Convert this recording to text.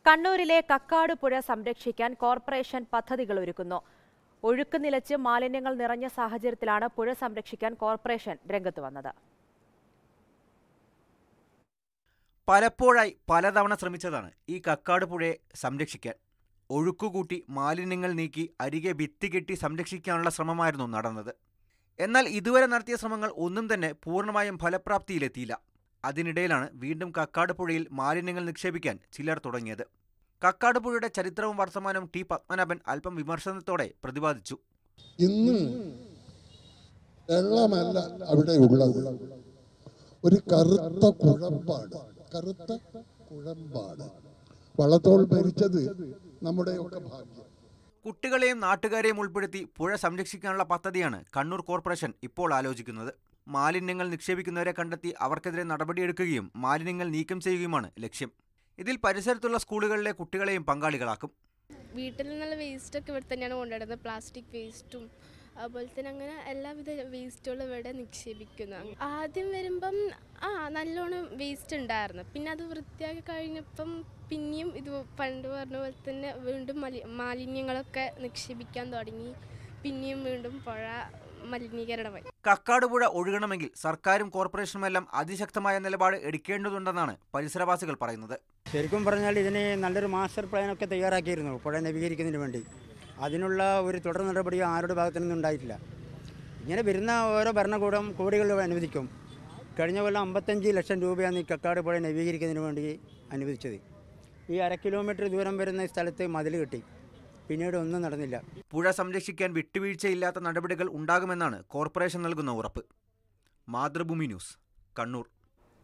കണ്ണൂരിലെ കക്കാട് പുഴ സംരക്ഷിക്കാൻ കോർപ്പറേഷൻ പദ്ധതികൾ ഒരുക്കുന്നു ഒഴുക്ക് നിലച്ച് മാലിന്യങ്ങൾ നിറഞ്ഞ സാഹചര്യത്തിലാണ് പുഴ സംരക്ഷിക്കാൻ കോർപ്പറേഷൻ രംഗത്ത് വന്നത് പലപ്പോഴായി പലതവണ ശ്രമിച്ചതാണ് ഈ കക്കാട് പുഴയെ സംരക്ഷിക്കാൻ ഒഴുക്കുകൂട്ടി മാലിന്യങ്ങൾ നീക്കി അരികെ ഭിത്തി കെട്ടി സംരക്ഷിക്കാനുള്ള ശ്രമമായിരുന്നു നടന്നത് എന്നാൽ ഇതുവരെ നടത്തിയ ശ്രമങ്ങൾ ഒന്നും തന്നെ പൂർണ്ണമായും ഫലപ്രാപ്തിയിലെത്തിയില്ല അതിനിടയിലാണ് വീണ്ടും കക്കാട് പുഴയിൽ മാലിന്യങ്ങൾ നിക്ഷേപിക്കാൻ ചിലർ തുടങ്ങിയത് കക്കാട് പുഴയുടെ ചരിത്രവും വർത്തമാനവും ടി പത്മനാഭൻ അല്പം വിമർശനത്തോടെ പ്രതിപാദിച്ചു ഇന്ന് വെള്ളമല്ല അവിടെ ഉള്ളത് ഒരു കറുത്ത കുഴമ്പാണ് കറുത്ത കുഴമ്പാണ് വള്ളത്തോൾ ഭരിച്ചത് നമ്മുടെയൊക്കെ ഭാഗ്യം കുട്ടികളെയും നാട്ടുകാരെയും ഉൾപ്പെടുത്തി പുഴ സംരക്ഷിക്കാനുള്ള പദ്ധതിയാണ് കണ്ണൂർ കോർപ്പറേഷൻ ഇപ്പോൾ ആലോചിക്കുന്നത് മാലിന്യങ്ങൾ നിക്ഷേപിക്കുന്നവരെ കണ്ടെത്തി അവർക്കെതിരെ നടപടിയെടുക്കുകയും മാലിന്യങ്ങൾ നീക്കം ചെയ്യുകയുമാണ് ലക്ഷ്യം ഇതിൽ പരിസരത്തുള്ള സ്കൂളുകളിലെ കുട്ടികളെയും പങ്കാളികളാക്കും വീട്ടിൽ നിന്നുള്ള വേസ്റ്റൊക്കെ ഇവിടെ തന്നെയാണ് കൊണ്ടുവരുന്നത് പ്ലാസ്റ്റിക് വേസ്റ്റും അതുപോലെ തന്നെ അങ്ങനെ എല്ലാവിധ വേസ്റ്റുകളും ഇവിടെ നിക്ഷേപിക്കുന്നു ആദ്യം വരുമ്പം ആ നല്ലോണം വേസ്റ്റ് ഉണ്ടായിരുന്നു പിന്നെ അത് വൃത്തിയാക്കി കഴിഞ്ഞപ്പം പിന്നെയും ഇത് പണ്ട് പറഞ്ഞ പോലെ തന്നെ വീണ്ടും മലി മാലിന്യങ്ങളൊക്കെ നിക്ഷേപിക്കാൻ തുടങ്ങി പിന്നെയും വീണ്ടും പുഴ മലിനീകരണമായി കക്കാട് പുഴ ഒഴുകണമെങ്കിൽ സർക്കാരും കോർപ്പറേഷനുമെല്ലാം അതിശക്തമായ നിലപാട് എടുക്കേണ്ടതുണ്ടെന്നാണ് പരിസരവാസികൾ പറയുന്നത് ശരിക്കും പറഞ്ഞാൽ ഇതിന് നല്ലൊരു മാസ്റ്റർ പ്ലാനൊക്കെ തയ്യാറാക്കിയിരുന്നു പുഴ നവീകരിക്കുന്നതിന് വേണ്ടി അതിനുള്ള ഒരു തുടർ നടപടിയോ ആരുടെ ഭാഗത്തു നിന്നും ഉണ്ടായിട്ടില്ല ഇങ്ങനെ വരുന്ന ഓരോ ഭരണകൂടം കോടികൾ അനുവദിക്കും കഴിഞ്ഞ കൊല്ലം അമ്പത്തഞ്ച് ലക്ഷം രൂപയാണ് ഈ കക്കാട് പുഴ നവീകരിക്കുന്നതിന് വേണ്ടി അനുവദിച്ചത് ഈ അര കിലോമീറ്റർ ദൂരം വരുന്ന സ്ഥലത്ത് മതിൽ കെട്ടി പിന്നീട് ഒന്നും നടന്നില്ല പുഴ സംരക്ഷിക്കാൻ വിട്ടുവീഴ്ചയില്ലാത്ത നടപടികൾ ഉണ്ടാകുമെന്നാണ് കോർപ്പറേഷൻ നൽകുന്ന ഉറപ്പ് മാതൃഭൂമി ന്യൂസ് കണ്ണൂർ